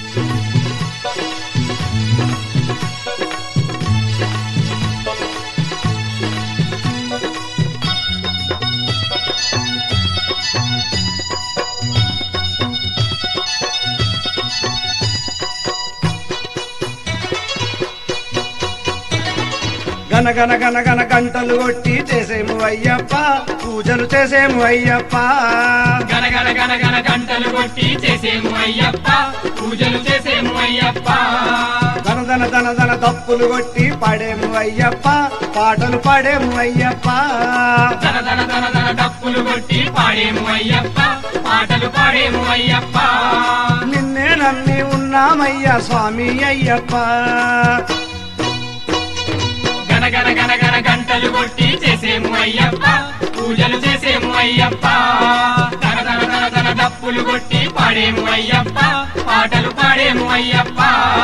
గన గన గన గన గంటలు కొట్టి చేసేము అయ్యప్ప పూజలు చేసేము అయ్యప్ప గన గన గన గన గంటలు కొట్టి చేసేము అయ్యప్ప పూజలు చేసేము అయ్యప్ప ధన ధన ధన ధన తప్పులు కొట్టి పాడేము అయ్యప్ప పాటలు పాడేము అయ్యప్ప ధన ధన ధన ధన డప్పులు కొట్టి పాడేము అయ్యప్ప పాటలు పాడేము అయ్యప్ప నిన్నే నమ్మి ఉన్నామయ్యా స్వామి అయ్యప్ప గన గన గన గన గంటలు కొట్టి చేసేము అయ్యప్ప పూజలు చేసేము అయ్యప్ప ధన ధన ధన ధన డప్పులు కొట్టి పాడేము అయ్యప్ప పాటలు పాడేము అయ్యప్ప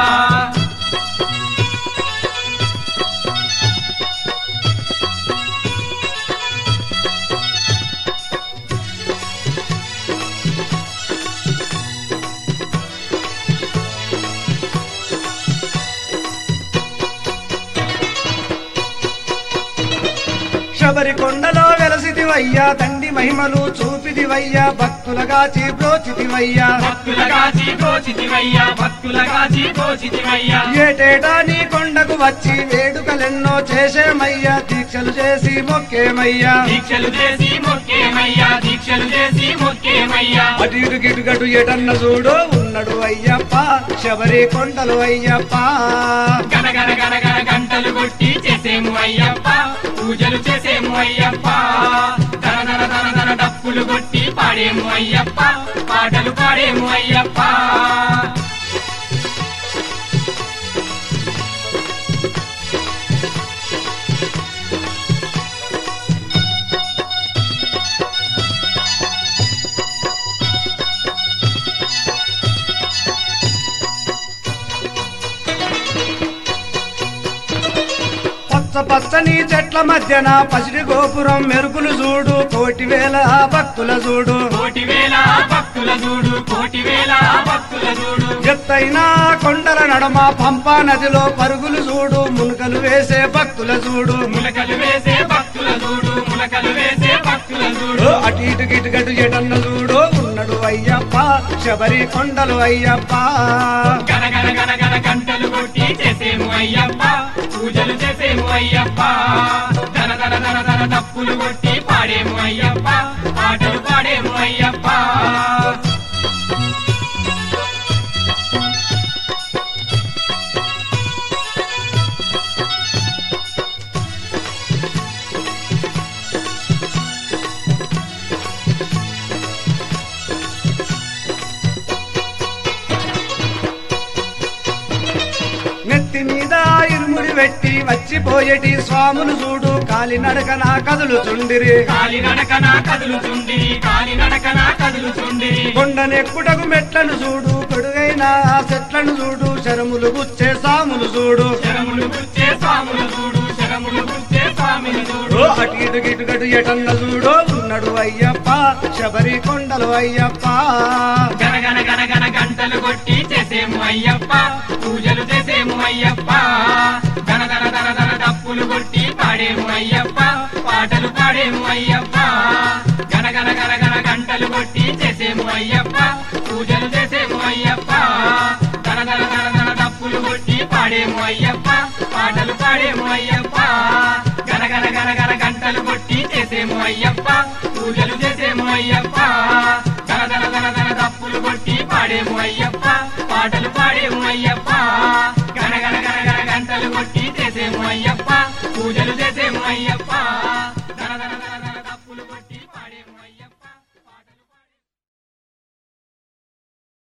శబరి కొండలో వెలసిదివయ్యా తండ్రి మహిమలు చూపిదివయ్యా భక్తులగాచి బ్రోచితివయ్యా భక్తులగాచి గోచితివయ్యా భక్తులగాచి గోచితివయ్యా ఏటేటా నీ కొండకు వచ్చి వేడుకలెన్నో చేసేమయ్యా దీక్షలు చేసి మొక్కేమయ్యా దీక్షలు చేసి మొక్కేమయ్యా దీక్షలు చేసి మొక్కేమయ్యా అటు ఇటు గిటుగటు ఎటన్న చూడు ఉన్నడు అయ్యప్ప శబరి కొండలు అయ్యప్ప గన గన గన గన గంటలు కొట్టి చేసేము అయ్యప్ప పూజలు చేసేము అయ్యప్ప ధన ధన ధన ధన డప్పులు కొట్టి పాడేము అయ్యప్ప పాటలు పాడేము అయ్యప్ప పచ్చ పచ్చని చెట్ల మధ్యన పసిడి గోపురం మెరుపులు చూడు కోటి వేల భక్తుల చూడు కోటి వేల భక్తుల చూడు కోటి వేల భక్తుల చూడు ఎత్తైన కొండల నడమ పంపా నదిలో పరుగులు చూడు మునుకలు వేసే భక్తుల చూడు ములకలు వేసే భక్తుల చూడు ములకలు వేసే భక్తుల చూడు ఓ అటు ఇటు గిటుగటు ఎటన్న చూడు ఉన్నడు అయ్యప్ప శబరి కొండలు అయ్యప్ప గన గన గన గన గంటలు కొట్టి చేసేము అయ్యప్ప పూజలు చేసేము అయ్యప్ప ధన ధన ధన ధన డప్పులు కొట్టి పాడేము అయ్యప్ప పాటలు పాడేము అయ్యప్ప నెత్తి మీద ఇరుముడి పెట్టి వచ్చిపోయేటి స్వాములు చూడు కాలి నడకన కదులు చుండిరి కాలి నడకన కదులుచుండిరి కాలి నడకన కదులుచుండిరి కొండనెక్కుటకు మెట్లను చూడు కొడుగైన ఆ చెట్లను చూడు శరములు గుచ్చే సాములు చూడు శరములు గుచ్చే స్వాములు చూడు శరములు గుచ్చే స్వామిని చూడు ఓ అటు ఇటు గిటుగటు ఎటన్న చూడు ఉన్నాడు అయ్యప్ప శబరి కొండలు అయ్యప్ప గన గన గన గన గంటలు కొట్టి చేసేము అయ్యప్ప పూజలు చేసేము అయ్యప్ప గన గన గన గన డప్పులు కొట్టి పాడేము అయ్యప్ప పాటలు పాడేము అయ్యప్ప గన గన గన గన గంటలు కొట్టి చేసేము అయ్యప్ప పూజలు చేసేము అయ్యప్ప గన గన గన గన డప్పులు కొట్టి పాడేము అయ్యప్ప పాటలు పాడేము అయ్యప్ప గన గన గన గన గంటలు కొట్టి చేసేము అయ్యప్ప పూజలు చేసేము అయ్యప్ప ధన ధన ధన ధన తప్పులు కొట్టి పాడేము అయ్యప్ప పాటలు పాడేము అయ్యప్ప గన గన గన గన గంటలు కొట్టి చేసేము అయ్యప్ప పూజలు చేసేము అయ్యప్ప